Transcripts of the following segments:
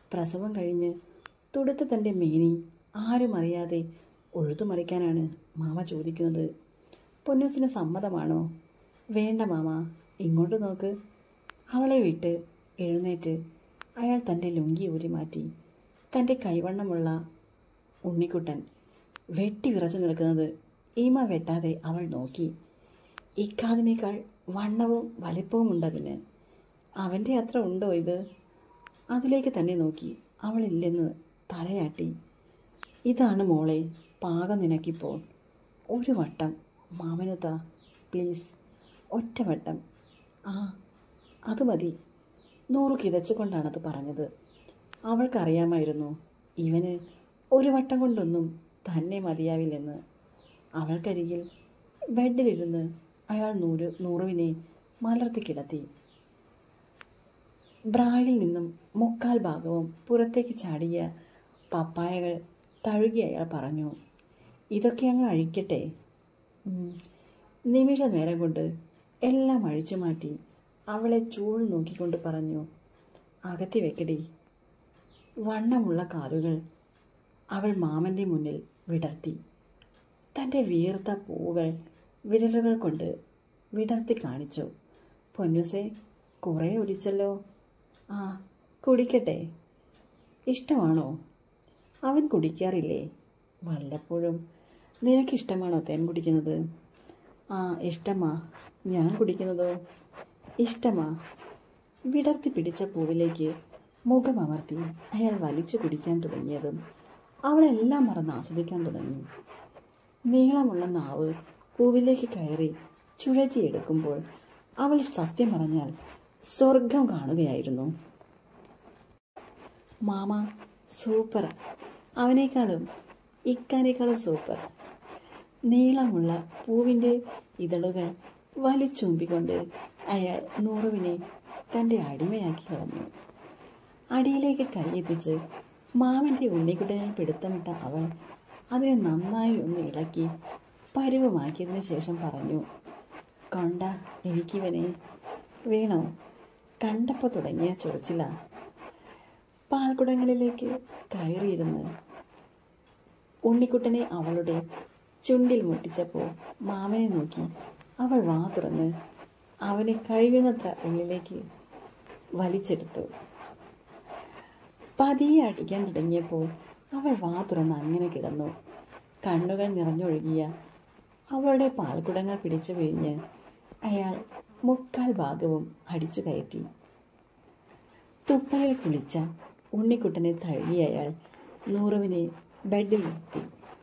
പ്രസവം കഴിഞ്ഞ് തുടുത്ത തൻ്റെ മേനി ആരും അറിയാതെ ഒഴുതുമറിക്കാനാണ് മാമ ചോദിക്കുന്നത് പൊന്നൂസിന് സമ്മതമാണോ വേണ്ട മാമ ഇങ്ങോട്ട് നോക്ക് അവളെ വിട്ട് എഴുന്നേറ്റ് അയാൾ തൻ്റെ ലുങ്കി ഊരി മാറ്റി തൻ്റെ കൈവണ്ണമുള്ള ഉണ്ണിക്കുട്ടൻ വെട്ടി വിറച്ചു നിൽക്കുന്നത് ഈമ വെട്ടാതെ അവൾ നോക്കി ഇക്കാതിനേക്കാൾ വണ്ണവും വലിപ്പവും ഉണ്ടതിന് അവൻ്റെ അത്ര ഉണ്ടോ ഇത് അതിലേക്ക് തന്നെ നോക്കി അവളില്ലെന്ന് തലയാട്ടി ഇതാണ് മോളെ പാകം നിനക്കിപ്പോൾ ഒരു വട്ടം മാമനുതാ പ്ലീസ് ഒറ്റ വട്ടം ആ അത് മതി നൂറ് കിതച്ചുകൊണ്ടാണത് പറഞ്ഞത് അവൾക്കറിയാമായിരുന്നു ഇവന് ഒരു വട്ടം കൊണ്ടൊന്നും തന്നെ മതിയാവില്ലെന്ന് അവൾക്കരികിൽ ബെഡിലിരുന്ന് അയാൾ നൂറ് നൂറുവിനെ മലർത്തി കിടത്തി ബ്രായിൽ നിന്നും മുക്കാൽ ഭാഗവും പുറത്തേക്ക് ചാടിയ പപ്പായകൾ തഴുകി അയാൾ പറഞ്ഞു ഇതൊക്കെ അങ്ങ് അഴിക്കട്ടെ ഉം. നിമിഷ നേരം കൊണ്ട് എല്ലാം അഴിച്ചു മാറ്റി അവളെ ചൂൾ നോക്കിക്കൊണ്ട് പറഞ്ഞു അകത്തി വെക്കടി വണ്ണമുള്ള കാലുകൾ അവൾ മാമൻ്റെ മുന്നിൽ വിടർത്തി തൻ്റെ വീർത്ത പൂവുകൾ വിരലുകൾ കൊണ്ട് വിടർത്തി കാണിച്ചു പൊന്നുസേ കുറേ ഒലിച്ചല്ലോ ആ കുടിക്കട്ടെ ഇഷ്ടമാണോ അവൻ കുടിക്കാറില്ലേ വല്ലപ്പോഴും നിനക്കിഷ്ടമാണോ തേൻ കുടിക്കുന്നത് ആ ഇഷ്ടമാ ഞാൻ കുടിക്കുന്നതോ ഇഷ്ടമാ വിടർത്തി പിടിച്ച പൂവിലേക്ക് മുഖമമർത്തി അയാൾ വലിച്ചു കുടിക്കാൻ തുടങ്ങിയതും അവളെല്ലാം മറന്ന് ആസ്വദിക്കാൻ തുടങ്ങി നീളമുള്ള നാവ് പൂവിലേക്ക് കയറി ചുഴറ്റിയെടുക്കുമ്പോൾ അവൾ സത്യം പറഞ്ഞാൽ സ്വർഗം കാണുകയായിരുന്നു മാമ സൂപ്പർ അവനേക്കാളും ഇക്കാനേക്കാളും സൂപ്പർ നീളമുള്ള പൂവിൻ്റെ ഇതളുകൾ വലിച്ചുമ്പിക്കൊണ്ട് അയാൾ നൂറുവിനെ തൻ്റെ അടിമയാക്കി കളഞ്ഞു അടിയിലേക്ക് കൈയെത്തിച്ച് മാമൻ്റെ ഉണ്ണിക്കുട്ടനെ പിടുത്തമിട്ട അവൾ അതിനെ നന്നായി ഒന്ന് ഇളക്കി പരുവമാക്കിയതിന് ശേഷം പറഞ്ഞു കൊണ്ട എനിക്കിവനെ വേണോ കണ്ടപ്പോൾ തുടങ്ങിയ ചൊറിച്ചില പാൽക്കുടങ്ങളിലേക്ക് കയറിയിരുന്ന് ഉണ്ണിക്കുട്ടനെ അവളുടെ ചുണ്ടിൽ മുട്ടിച്ചപ്പോൾ മാമനെ നോക്കി അവൾ വാ തുറന്ന് അവനെ കഴിയുന്നത്ര ഉള്ളിലേക്ക് വലിച്ചെടുത്തു പതിയെ അടിക്കാൻ തുടങ്ങിയപ്പോൾ അവൾ വാ തുറന്ന് അങ്ങനെ കിടന്നു കണ്ണുകൾ നിറഞ്ഞൊഴുകിയ അവളുടെ പാൽക്കുടങ്ങൾ പിടിച്ചു പിഴിഞ്ഞ് അയാൾ മുക്കാൽ ഭാഗവും അടിച്ചു കയറ്റി തുപ്പലിൽ കുളിച്ച ഉണ്ണിക്കുട്ടനെ തഴുകി അയാൾ നൂറുവിനെ ബെഡിൽ നിർത്തി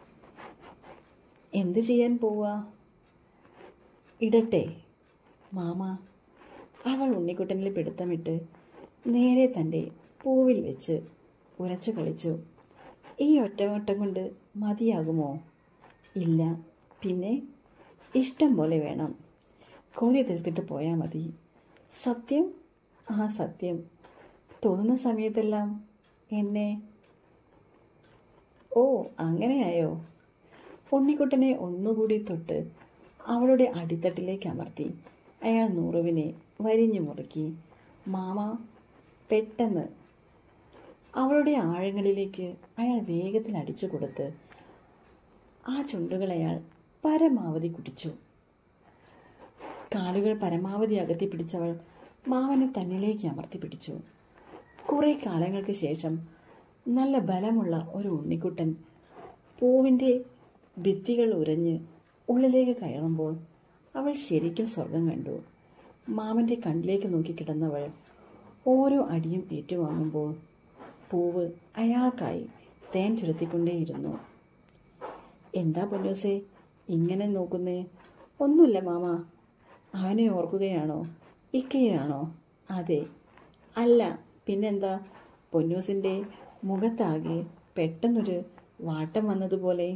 എന്ത് ചെയ്യാൻ പോവാ ഇടട്ടെ മാമ അവൾ ഉണ്ണിക്കുട്ടനിൽ പിടുത്തമിട്ട് നേരെ തൻ്റെ പൂവിൽ വെച്ച് ഉരച്ചു കളിച്ചു ഈ ഒറ്റവട്ടം കൊണ്ട് മതിയാകുമോ ഇല്ല പിന്നെ ഇഷ്ടം പോലെ വേണം കോരി തീർത്തിട്ട് പോയാൽ മതി സത്യം ആ സത്യം തോന്നുന്ന സമയത്തെല്ലാം എന്നെ ഓ അങ്ങനെയായോ ഉണ്ണിക്കുട്ടനെ ഒന്നുകൂടി തൊട്ട് അവളുടെ അടിത്തട്ടിലേക്ക് അമർത്തി അയാൾ നൂറുവിനെ വരിഞ്ഞു മുറുക്കി മാമ പെട്ടെന്ന് അവളുടെ ആഴങ്ങളിലേക്ക് അയാൾ വേഗത്തിൽ അടിച്ചു കൊടുത്ത് ആ ചുണ്ടുകൾ അയാൾ പരമാവധി കുടിച്ചു കാലുകൾ പരമാവധി അകത്തി പിടിച്ചവൾ മാവനെ തന്നിലേക്ക് അമർത്തി പിടിച്ചു കുറെ കാലങ്ങൾക്ക് ശേഷം നല്ല ബലമുള്ള ഒരു ഉണ്ണിക്കുട്ടൻ പൂവിൻ്റെ ഭിത്തികൾ ഉരഞ്ഞ് ഉള്ളിലേക്ക് കയറുമ്പോൾ അവൾ ശരിക്കും സ്വർഗം കണ്ടു മാമൻ്റെ കണ്ണിലേക്ക് നോക്കി കിടന്നവൾ ഓരോ അടിയും ഏറ്റുവാങ്ങുമ്പോൾ പൂവ് അയാൾക്കായി തേൻ ചുരത്തിക്കൊണ്ടേയിരുന്നു എന്താ പൊന്നൂസേ ഇങ്ങനെ നോക്കുന്നേ ഒന്നുമില്ല മാമ അവനെ ഓർക്കുകയാണോ ഇക്കയാണോ അതെ അല്ല പിന്നെന്താ പൊന്നൂസിൻ്റെ മുഖത്താകെ പെട്ടെന്നൊരു വാട്ടം വന്നതുപോലെ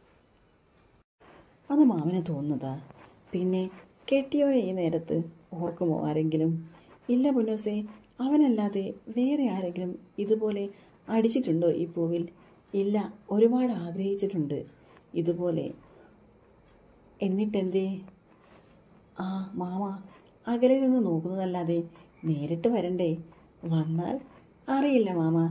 അത് മാമന് തോന്നുന്നതാ പിന്നെ കെട്ടിയോ ഈ നേരത്ത് ഓർക്കുമോ ആരെങ്കിലും ഇല്ല പൊന്നൂസേ അവനല്ലാതെ വേറെ ആരെങ്കിലും ഇതുപോലെ അടിച്ചിട്ടുണ്ടോ ഈ പൂവിൽ ഇല്ല ഒരുപാട് ആഗ്രഹിച്ചിട്ടുണ്ട് ഇതുപോലെ എന്നിട്ടെന്തേ ആ മാമ അകലെ നിന്ന് നോക്കുന്നതല്ലാതെ നേരിട്ട് വരണ്ടേ വന്നാൽ അറിയില്ല മാമ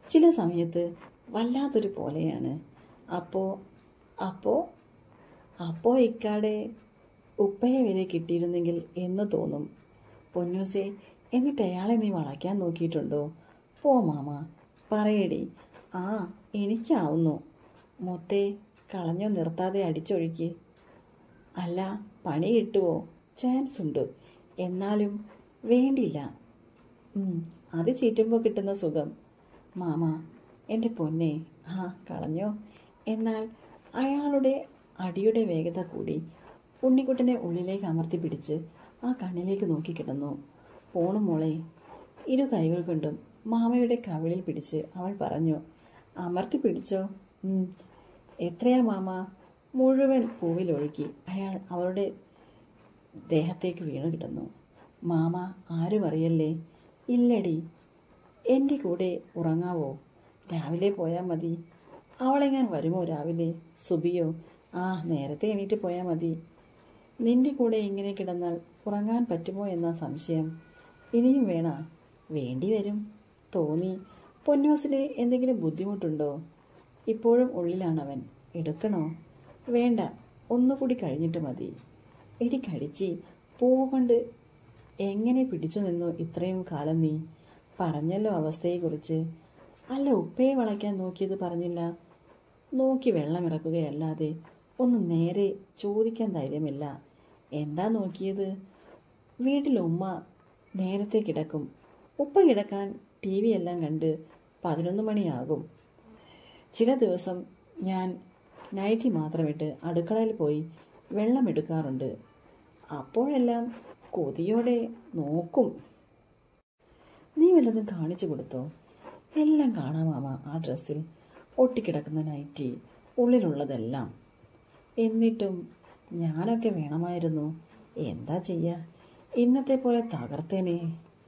ചില സമയത്ത് വല്ലാത്തൊരു പോലെയാണ് അപ്പോ അപ്പോ അപ്പോ ഇക്കാടെ ഉപ്പയെ വരെ കിട്ടിയിരുന്നെങ്കിൽ എന്ന് തോന്നും പൊന്നൂസെ എന്നിട്ട് അയാളെ നീ വളയ്ക്കാൻ നോക്കിയിട്ടുണ്ടോ പോ മാമ പറയടി ആ എനിക്കാവുന്നു മൊത്തേ കളഞ്ഞോ നിർത്താതെ അടിച്ചൊഴുക്കി അല്ല പണി കിട്ടുമോ ചാൻസ് ഉണ്ട് എന്നാലും വേണ്ടില്ല ഉം, അത് ചീറ്റുമ്പോൾ കിട്ടുന്ന സുഖം മാമ എൻ്റെ പൊന്നെ ആ കളഞ്ഞോ എന്നാൽ അയാളുടെ അടിയുടെ വേഗത കൂടി ഉണ്ണിക്കുട്ടനെ ഉള്ളിലേക്ക് അമർത്തി പിടിച്ച് ആ കണ്ണിലേക്ക് നോക്കി കിടന്നു പോണു മോളെ ഇരു കൈകൾ കൊണ്ടും മാമയുടെ കവിളിൽ പിടിച്ച് അവൾ പറഞ്ഞു അമർത്തി പിടിച്ചോ ഉം. എത്രയാ മാമ മുഴുവൻ പൂവിലൊഴുക്കി അയാൾ അവളുടെ ദേഹത്തേക്ക് വീണു കിടന്നു മാമ ആരും അറിയല്ലേ ഇല്ലടി എൻ്റെ കൂടെ ഉറങ്ങാവോ രാവിലെ പോയാൽ മതി അവളെങ്ങാൻ വരുമോ രാവിലെ സുബിയോ ആ നേരത്തെ എണീറ്റ് പോയാൽ മതി നിന്റെ കൂടെ ഇങ്ങനെ കിടന്നാൽ ഉറങ്ങാൻ പറ്റുമോ എന്ന സംശയം ഇനിയും വേണ വേണ്ടി വരും തോന്നി പൊന്നൂസിന് എന്തെങ്കിലും ബുദ്ധിമുട്ടുണ്ടോ ഇപ്പോഴും ഉള്ളിലാണവൻ എടുക്കണോ വേണ്ട ഒന്നുകൂടി കഴിഞ്ഞിട്ട് മതി എടി കടിച്ചി പൂവ് കൊണ്ട് എങ്ങനെ പിടിച്ചു നിന്നു ഇത്രയും കാലം നീ പറഞ്ഞല്ലോ അവസ്ഥയെക്കുറിച്ച് അല്ല ഉപ്പയെ വളയ്ക്കാൻ നോക്കിയത് പറഞ്ഞില്ല നോക്കി വെള്ളം ഇറക്കുകയല്ലാതെ ഒന്ന് നേരെ ചോദിക്കാൻ ധൈര്യമില്ല എന്താ നോക്കിയത് വീട്ടിൽ ഉമ്മ നേരത്തെ കിടക്കും ഉപ്പ കിടക്കാൻ ടി വി എല്ലാം കണ്ട് പതിനൊന്ന് മണിയാകും ചില ദിവസം ഞാൻ നൈറ്റി മാത്രമിട്ട് അടുക്കളയിൽ പോയി വെള്ളം എടുക്കാറുണ്ട് അപ്പോഴെല്ലാം കൊതിയോടെ നോക്കും നീ വല്ലതും കാണിച്ചു കൊടുത്തോ എല്ലാം കാണാമാമ ആ ഡ്രസ്സിൽ ഒട്ടിക്കിടക്കുന്ന നൈറ്റി ഉള്ളിലുള്ളതെല്ലാം എന്നിട്ടും ഞാനൊക്കെ വേണമായിരുന്നു എന്താ ചെയ്യ ഇന്നത്തെ പോലെ തകർത്തേനെ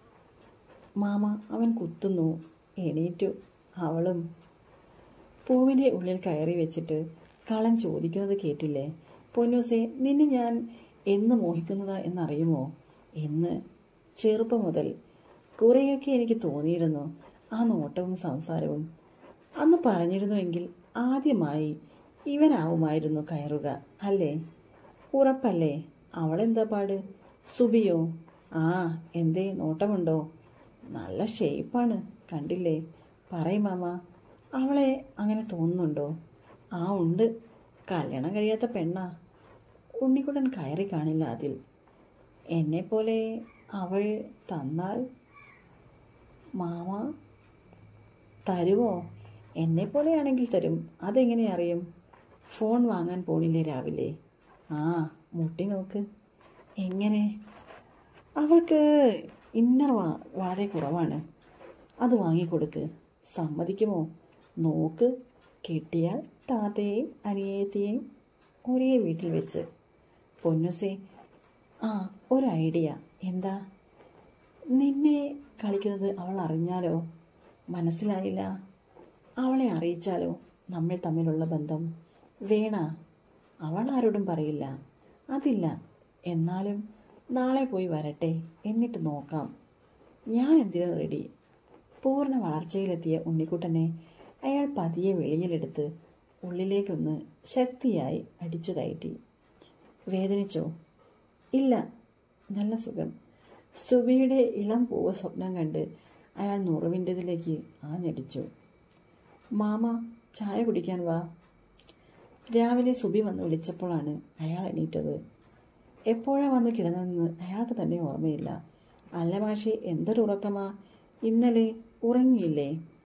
മാമ അവൻ കുത്തുന്നു എണീറ്റു അവളും പൂവിൻ്റെ ഉള്ളിൽ കയറി വെച്ചിട്ട് കളൻ ചോദിക്കുന്നത് കേട്ടില്ലേ പൊന്നൂസെ നിന്നെ ഞാൻ എന്ന് മോഹിക്കുന്നതാ എന്നറിയുമോ എന്ന് ചെറുപ്പം മുതൽ കുറേയൊക്കെ എനിക്ക് തോന്നിയിരുന്നു ആ നോട്ടവും സംസാരവും അന്ന് പറഞ്ഞിരുന്നുവെങ്കിൽ ആദ്യമായി ഇവനാവുമായിരുന്നു കയറുക അല്ലേ ഉറപ്പല്ലേ അവളെന്താ പാട് സുബിയോ ആ എന്തേ നോട്ടമുണ്ടോ നല്ല ഷേപ്പാണ് കണ്ടില്ലേ പറയും മാമ അവളെ അങ്ങനെ തോന്നുന്നുണ്ടോ ആ ഉണ്ട് കല്യാണം കഴിയാത്ത പെണ്ണാ ഉണ്ണിക്കുട്ടൻ കയറി കാണില്ല അതിൽ എന്നെപ്പോലെ അവൾ തന്നാൽ മാമ തരുമോ എന്നെപ്പോലെയാണെങ്കിൽ തരും അതെങ്ങനെ അറിയും ഫോൺ വാങ്ങാൻ പോണില്ലേ രാവിലെ ആ മുട്ടി നോക്ക് എങ്ങനെ അവൾക്ക് ഇന്നർ വാ വളരെ കുറവാണ് അത് വാങ്ങിക്കൊടുക്ക് സമ്മതിക്കുമോ നോക്ക് കിട്ടിയാൽ താത്തയെയും അനിയത്തിയെയും ഒരേ വീട്ടിൽ വെച്ച് പൊന്നുസേ ആ ഒരു ഐഡിയ എന്താ നിന്നെ കളിക്കുന്നത് അവൾ അറിഞ്ഞാലോ മനസ്സിലായില്ല അവളെ അറിയിച്ചാലോ നമ്മൾ തമ്മിലുള്ള ബന്ധം വേണ അവൾ ആരോടും പറയില്ല അതില്ല എന്നാലും നാളെ പോയി വരട്ടെ എന്നിട്ട് നോക്കാം ഞാൻ എന്തിനു റെഡി പൂർണ്ണ വളർച്ചയിലെത്തിയ ഉണ്ണിക്കുട്ടനെ അയാൾ പതിയെ വെളിയിലെടുത്ത് ഉള്ളിലേക്കൊന്ന് ശക്തിയായി അടിച്ചു കയറ്റി വേദനിച്ചോ ഇല്ല നല്ല സുഖം സുബിയുടെ ഇളം പൂവ് സ്വപ്നം കണ്ട് അയാൾ നുറുവിൻ്റെതിലേക്ക് ആഞ്ഞടിച്ചു മാമ ചായ കുടിക്കാൻ വാ രാവിലെ സുബി വന്ന് വിളിച്ചപ്പോഴാണ് അയാൾ എണീറ്റത് എപ്പോഴാ വന്ന് കിടന്നതെന്ന് അയാൾക്ക് തന്നെ ഓർമ്മയില്ല അല്ല മാഷെ എന്തൊരു ഉറക്കമാ ഇന്നലെ ഉറങ്ങിയില്ലേ